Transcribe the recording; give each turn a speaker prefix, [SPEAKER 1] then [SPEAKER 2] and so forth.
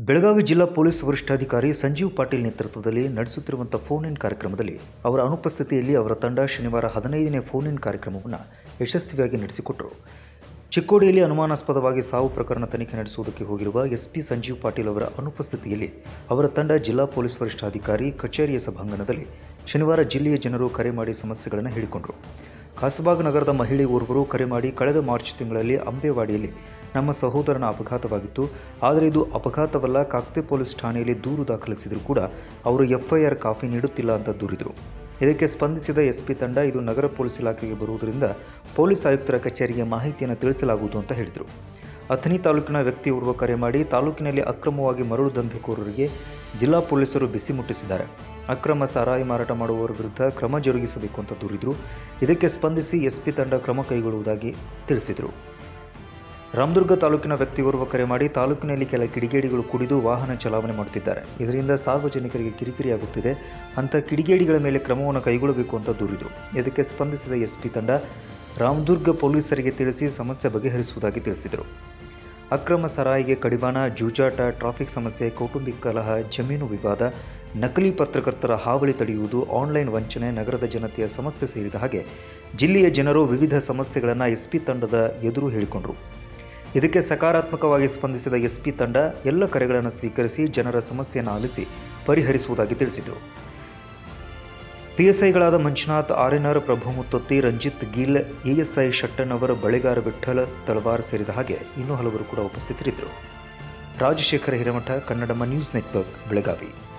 [SPEAKER 1] ಬೆಳಗಾವಿ ಜಿಲ್ಲಾ ಪೊಲೀಸ್ ವರಿಷ್ಠಾಧಿಕಾರಿ ಸಂಜೀವ್ ಪಾಟೀಲ್ ನೇತೃತ್ವದಲ್ಲಿ ನಡೆಸುತ್ತಿರುವಂಥ ಫೋನ್ ಇನ್ ಕಾರ್ಯಕ್ರಮದಲ್ಲಿ ಅವರ ಅನುಪಸ್ಥಿತಿಯಲ್ಲಿ ಅವರ ತಂಡ ಶನಿವಾರ ಹದಿನೈದನೇ ಫೋನ್ ಇನ್ ಕಾರ್ಯಕ್ರಮವನ್ನು ಯಶಸ್ವಿಯಾಗಿ ನಡೆಸಿಕೊಟ್ಟರು ಚಿಕ್ಕೋಡಿಯಲ್ಲಿ ಅನುಮಾನಾಸ್ಪದವಾಗಿ ಸಾವು ಪ್ರಕರಣ ತನಿಖೆ ನಡೆಸುವುದಕ್ಕೆ ಹೋಗಿರುವ ಎಸ್ಪಿ ಸಂಜೀವ್ ಪಾಟೀಲ್ ಅವರ ಅನುಪಸ್ಥಿತಿಯಲ್ಲಿ ಅವರ ತಂಡ ಜಿಲ್ಲಾ ಪೊಲೀಸ್ ವರಿಷ್ಠಾಧಿಕಾರಿ ಕಚೇರಿಯ ಸಭಾಂಗಣದಲ್ಲಿ ಶನಿವಾರ ಜಿಲ್ಲೆಯ ಜನರು ಕರೆ ಮಾಡಿ ಸಮಸ್ಯೆಗಳನ್ನು ಹೇಳಿಕೊಂಡರು ಕಾಸಬಾಗ್ ನಗರದ ಮಹಿಳೆ ಓರ್ವರು ಕರೆ ಮಾಡಿ ಕಳೆದ ಮಾರ್ಚ್ ತಿಂಗಳಲ್ಲಿ ಅಂಬೇವಾಡಿಯಲ್ಲಿ ನಮ್ಮ ಸಹೋದರನ ಅಪಘಾತವಾಗಿತ್ತು ಆದರೆ ಇದು ಅಪಘಾತವಲ್ಲ ಕಾಕ್ತೆ ಪೊಲೀಸ್ ಠಾಣೆಯಲ್ಲಿ ದೂರು ದಾಖಲಿಸಿದರೂ ಕೂಡ ಅವರು ಎಫ್ಐಆರ್ ಕಾಪಿ ನೀಡುತ್ತಿಲ್ಲ ಅಂತ ದೂರಿದರು ಇದಕ್ಕೆ ಸ್ಪಂದಿಸಿದ ಎಸ್ಪಿ ತಂಡ ಇದು ನಗರ ಪೊಲೀಸ್ ಇಲಾಖೆಗೆ ಬರುವುದರಿಂದ ಪೊಲೀಸ್ ಆಯುಕ್ತರ ಕಚೇರಿಗೆ ಮಾಹಿತಿಯನ್ನು ತಿಳಿಸಲಾಗುವುದು ಅಂತ ಹೇಳಿದರು ಅಥಣಿ ತಾಲೂಕಿನ ವ್ಯಕ್ತಿಯೋರ್ವ ಕರೆ ಮಾಡಿ ತಾಲೂಕಿನಲ್ಲಿ ಅಕ್ರಮವಾಗಿ ಮರಳು ದಂಧೆಕೋರರಿಗೆ ಜಿಲ್ಲಾ ಪೊಲೀಸರು ಬಿಸಿ ಮುಟ್ಟಿಸಿದ್ದಾರೆ ಅಕ್ರಮ ಸಾರಾಯಿ ಮಾರಾಟ ಮಾಡುವವರ ವಿರುದ್ಧ ಕ್ರಮ ಜರುಗಿಸಬೇಕು ಅಂತ ದೂರಿದರು ಇದಕ್ಕೆ ಸ್ಪಂದಿಸಿ ಎಸ್ಪಿ ತಂಡ ಕ್ರಮ ಕೈಗೊಳ್ಳುವುದಾಗಿ ತಿಳಿಸಿದರು ರಾಮದುರ್ಗ ತಾಲೂಕಿನ ವ್ಯಕ್ತಿಯೋರ್ವ ಕರೆ ಮಾಡಿ ತಾಲೂಕಿನಲ್ಲಿ ಕೆಲ ಕಿಡಿಗೇಡಿಗಳು ಕುಡಿದು ವಾಹನ ಚಲಾವಣೆ ಮಾಡುತ್ತಿದ್ದಾರೆ ಇದರಿಂದ ಸಾರ್ವಜನಿಕರಿಗೆ ಕಿರಿಕಿರಿಯಾಗುತ್ತಿದೆ ಅಂಥ ಕಿಡಿಗೇಡಿಗಳ ಮೇಲೆ ಕ್ರಮವನ್ನು ಕೈಗೊಳ್ಳಬೇಕು ಅಂತ ದೂರಿದರು ಇದಕ್ಕೆ ಸ್ಪಂದಿಸಿದ ಎಸ್ಪಿ ತಂಡ ರಾಮದುರ್ಗ ಪೊಲೀಸರಿಗೆ ತಿಳಿಸಿ ಸಮಸ್ಯೆ ಬಗೆಹರಿಸುವುದಾಗಿ ತಿಳಿಸಿದರು ಅಕ್ರಮ ಸರಾಯಿಗೆ ಕಡಿವಾಣ ಜೂಜಾಟ ಟ್ರಾಫಿಕ್ ಸಮಸ್ಯೆ ಕೌಟುಂಬಿಕ ಕಲಹ ಜಮೀನು ವಿವಾದ ನಕಲಿ ಪತ್ರಕರ್ತರ ಹಾವಳಿ ತಡೆಯುವುದು ಆನ್ಲೈನ್ ವಂಚನೆ ನಗರದ ಜನತೆಯ ಸಮಸ್ಯೆ ಸೇರಿದ ಹಾಗೆ ಜಿಲ್ಲೆಯ ಜನರು ವಿವಿಧ ಸಮಸ್ಯೆಗಳನ್ನು ಎಸ್ಪಿ ತಂಡದ ಎದುರು ಹೇಳಿಕೊಂಡರು ಇದಕ್ಕೆ ಸಕಾರಾತ್ಮಕವಾಗಿ ಸ್ಪಂದಿಸಿದ ಎಸ್ಪಿ ತಂಡ ಎಲ್ಲ ಕರೆಗಳನ್ನು ಸ್ವೀಕರಿಸಿ ಜನರ ಸಮಸ್ಯೆಯನ್ನು ಆಲಿಸಿ ಪರಿಹರಿಸುವುದಾಗಿ ತಿಳಿಸಿದರು ಪಿಎಸ್ಐಗಳಾದ ಮಂಜುನಾಥ್ ಆರ್ಎನ್ಆರ್ ಪ್ರಭು ಮುತ್ತೊತ್ತಿ ರಂಜಿತ್ ಗಿಲ್ ಇಎಸ್ಐ ಶಟ್ಟಣ್ಣವರ ಬಳೆಗಾರ ವಿಠ್ಠಲ ತಳವಾರ್ ಸೇರಿದ ಹಾಗೆ ಇನ್ನೂ ಹಲವರು ಕೂಡ ಉಪಸ್ಥಿತರಿದ್ದರು ರಾಜಶೇಖರ ಹಿರೇಮಠ ಕನ್ನಡಮ ನ್ಯೂಸ್ ನೆಟ್ವರ್ಕ್ ಬೆಳಗಾವಿ